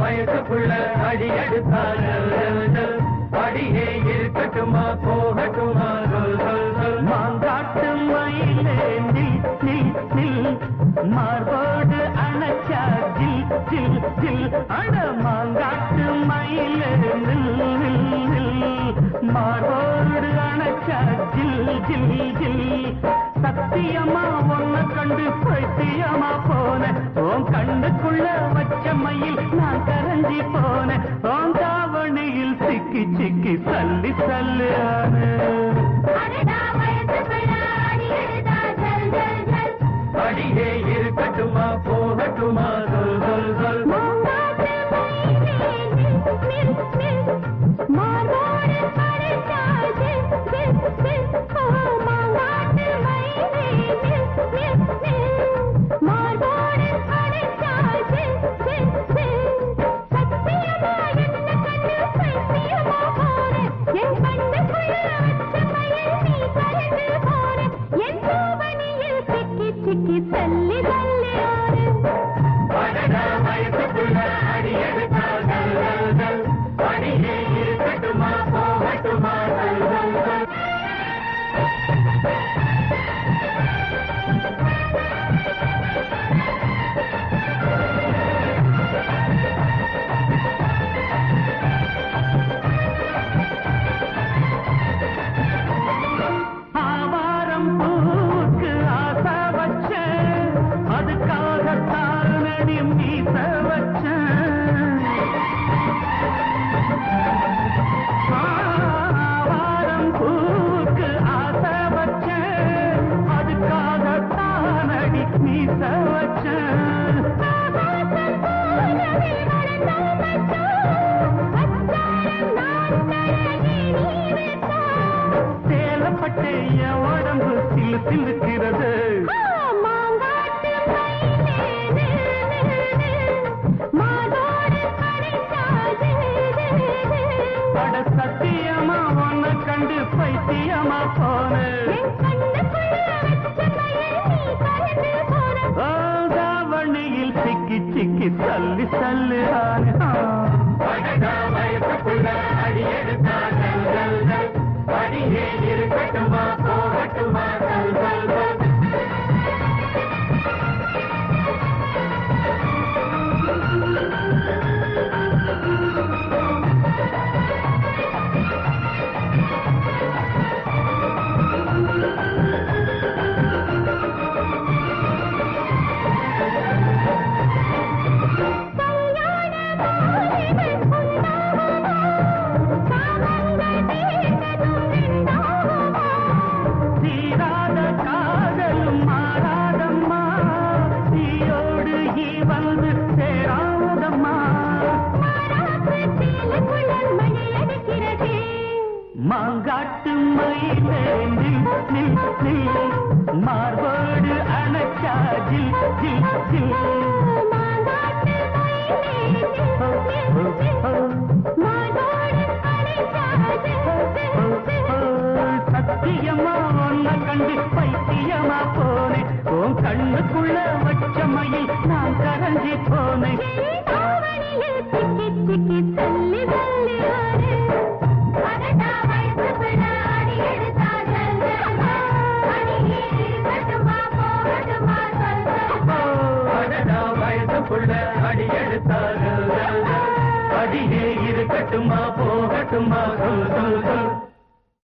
வயசுக்குள்ள அடி எடுத்தார்கள் அடியே இருக்கட்டுமா போகட்டுமா சொல் சொல் சொல் மாங்காட்டு மயிலே நில் நில் நில் மார்போடு அணைச்சா ஜில் ஜில் ஜில் அட மாங்காட்டு மயிலே நில் நில் நில் மார்போடு அணைச்சா ஜில் ஜில் ஜில் சத்தியமா ஒன்ன கண்டு பைத்தியமா போன உன் கண்ணுக்குள்ள வச்ச மயில் நான் கரைஞ்சி போன உன் தாவணியில் சிக்கி சிக்கி சல்லி சல்லு அடடா வயசுக்குள்ள அடி எடுத்தா ஜல் ஜல் ஜல் அடியே இருக்கட்டுமா போகட்டுமா சொல் சொல் சொல் மாங்காட்டு மயிலே நில் நில் நில் மார்போடு அடைச்சா ஜில் ஜில் ஜில் ஓ மாங்காட்டு மயிலே நில் நில் நில் மார்போடு அடைச்சா ஜில் ஜில் ஜில் சத்தியமா என்ன கண்டு பைத்தியமா போன என் கண்ணுக்குள்ள வச்ச மயில் நீ கரைந்து போன என் சோபனியில் சிக்கி சிக்கி தள்ளி தள்ளி ஆறு அடடா வயசுக்குள்ள அடி எடுத்தார்கள் அடியே இருக்கட்டுமா போகட்டுமா சொல் சொல் சொல் ஆவாரம் பூக்கு ஆசை வச்ச அதுக்காகத்தான் நடி மீச வச்ச ஆவாரம் பூக்கு ஆசை வச்ச அதுக்காகத்தான் நடி மீச வச்ச சேலப்பட்ட என் உடம்பு சிலு சிலுக்கிறது பட சத்தியமா உன்னை கண்டு பைத்தியமா போனேன் தாவணியில் சிக்கி சிக்கி தள்ளி தள்ளி அடடா வயசுக்குள்ள அடி எடுத்தார்கள் அடியே இருக்கட்டுமா போகட்டுமா சொல் சொல் சொல் தீராத காதலும் மாறாதம்மா நீயோடு ஈ வந்து சேராதம்மா மாங்காட்டு மயிலே நில் நில் நில் மார்போடு அணைச்சா ஜில் ஜில் ஜில் சத்தியமா ஒன்ன கண்டு பைத்தியமா போனேன் உன் கண்ணுக்குள்ள வச்ச மயில் நான் கரைஞ்சி போனேன் அடடா வயசுக்குள்ள அடி எடுத்தார்கள் அடியே இருக்கட்டுமா போகட்டுமா சொல் சொல் சொல்